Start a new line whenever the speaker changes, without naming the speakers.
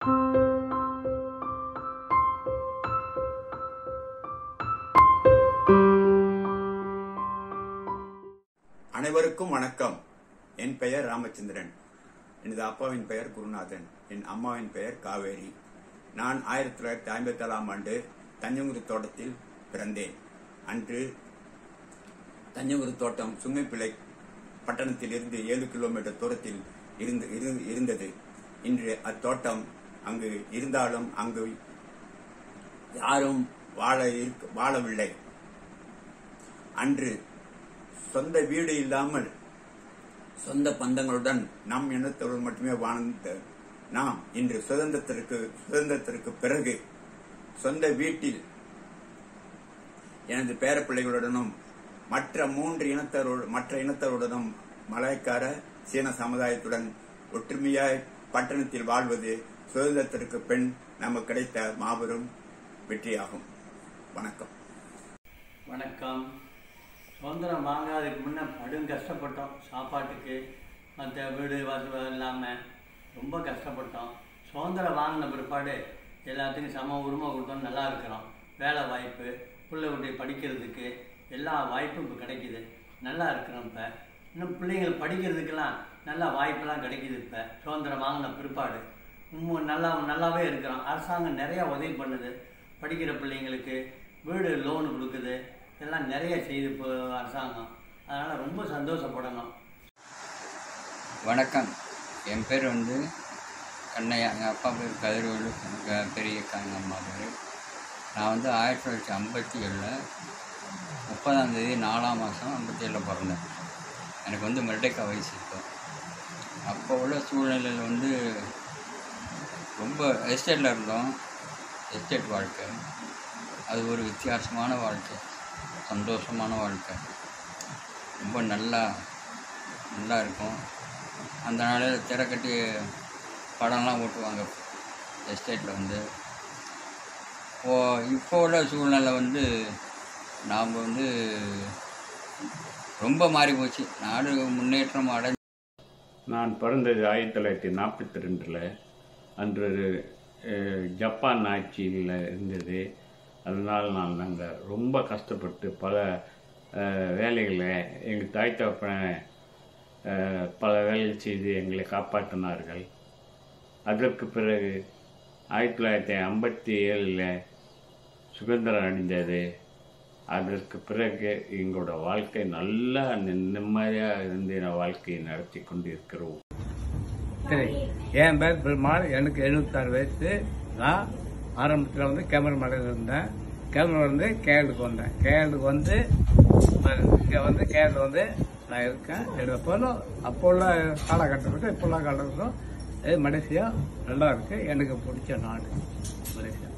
அனைவருக்கும் வணக்கம் என் பெயர் ராமச்சந்திரன் எனது அப்பாவின் பெயர் குருநாதன் என் அம்மாவின் பெயர் காவேரி நான் ஆயிரத்தி தொள்ளாயிரத்தி ஐம்பத்தி ஏழாம் ஆண்டு தஞ்சங்குடி தோட்டத்தில் பிறந்தேன் அன்று தஞ்சங்குடி தோட்டம் சுங்கைப்பிள்ளை பட்டணத்தில் இருந்து ஏழு கிலோமீட்டர் தூரத்தில் இருந்து- இருந்து- இருந்தது இன்று அத்தோட்டம் அங்கு இருந்தாலும் அங்கு யாரும் வாழ இருக்க- வாழவில்லை அன்று சொந்த வீடு இல்லாமல் சொந்த பந்தங்களுடன் நம் இனத்தோடு மட்டுமே வாழ்ந்த நாம் இன்று சுதந்திரத்திற்கு சுதந்திரத்திற்கு பிறகு சொந்த வீட்டில் எனது பேரப்பிள்ளைகளுடனும் மற்ற மூன்று இனத்தரோடு மற்ற இனத்தருடனும் மலாய்க்கார சீன சமுதாயத்துடன் ஒற்றுமையாய் பட்டணத்தில் வாழ்வது சுதந்திரத்திற்கு பின் நமக்கு கிடைத்த மாபெரும் வெற்றியாகும் வணக்கம்
வணக்கம் சுதந்திரம் வாங்காததுக்கு முன்னே படும் கஷ்டப்பட்டோம் சாப்பாட்டுக்கு மற்ற வீடு வசதி இல்லாமல் ரொம்ப கஷ்டப்பட்டோம் சுதந்திரம் வாங்கின பிற்பாடு எல்லாத்துக்கும் சம உரிமை கொடுத்தோம் நல்லா இருக்கிறோம் வேலை வாய்ப்பு பிள்ளை குட்டி படிக்கிறதுக்கு எல்லா வாய்ப்பும் இப்போ கிடைக்குது நல்லா இருக்கிறோம் இப்போ இன்னும் பிள்ளைங்கள் படிக்கிறதுக்கெல்லாம் நல்ல வாய்ப்பெல்லாம் கிடைக்குது இப்போ சுதந்திரம் வாங்கின பிற்பாடு இன்னும் நல்லா நல்லாவே இருக்கிறோம் அரசாங்கம் நிறையா உதவி பண்ணுது படிக்கிற பிள்ளைங்களுக்கு வீடு லோன் கொடுக்குது இதெல்லாம் நிறைய செய்து இப்போ அரசாங்கம் அதனால் ரொம்ப சந்தோஷப்படணும்
வணக்கம் என் பேர் வந்து கண்ணையா எங்கள் அப்பா பேர் கதிர்வேலு எங்கள் பெரிய எங்கள் அம்மா பேர் நான் வந்து ஆயிரத்தி தொள்ளாயிரத்தி ஐம்பத்தி ஏழில் முப்பதாம் தேதி நாலாம் மாதம் ஐம்பத்தி ஏழில் பிறந்தேன் எனக்கு வந்து மெர்டேக்கா வயசு இப்போ அப்போ உள்ள சூழ்நிலையில் வந்து ரொம்ப எஸ்டேட்டில் இருந்தோம் எஸ்டேட் வாழ்க்கை அது ஒரு வித்தியாசமான வாழ்க்கை சந்தோஷமான வாழ்க்கை ரொம்ப நல்லா நல்லா இருக்கும் அந்த நாளில் திரை கட்டி படம்லாம் ஓட்டுவாங்க எஸ்டேட்டில் வந்து இப்போ இப்போ உள்ள சூழ்நிலை வந்து நாம் வந்து ரொம்ப மாறி போச்சு நாடு முன்னேற்றம் அடை
நான் பிறந்தது ஆயிரத்தி தொள்ளாயிரத்தி நாற்பத்தி ரெண்டில் அன்று அஹ், ஜப்பான் ஆட்சியில் இருந்தது அதனால் நான் நாங்கள் ரொம்ப கஷ்டப்பட்டு பல அஹ், வேலைகளை எங்கள் தாய் தகப்பனை அஹ், பல வேலைகள் செய்து எங்களை காப்பாற்றினார்கள் அதற்கு பிறகு ஆயிரத்தி தொள்ளாயிரத்தி ஐம்பத்தி ஏழில் சுதந்திரம் அடைந்தது அதற்கு பிறகு எங்களோட வாழ்க்கை நல்லா நி- நிம்மதியாக இருந்த வாழ்க்கையை நடத்தி கொண்டு இருக்கிறோம்
சரி என் பேர் பெருமாள் எனக்கு எழுபத்தாறு வயசு நான் ஆரம்பத்தில் வந்து கேமராமேனில் இருந்தேன் கேமரா வந்து கேரளுக்கு வந்தேன் கேரளுக்கு வந்து இங்கே வந்து கேரளா வந்து நான் இருக்கேன் எடுப்போலும் அப்போ உள்ள காலகட்டத்துக்கும் இப்போ உள்ள காலகட்டத்துக்கும் இது மலேசியா நல்லா இருக்கு எனக்கு பிடிச்ச நாடு மலேசியா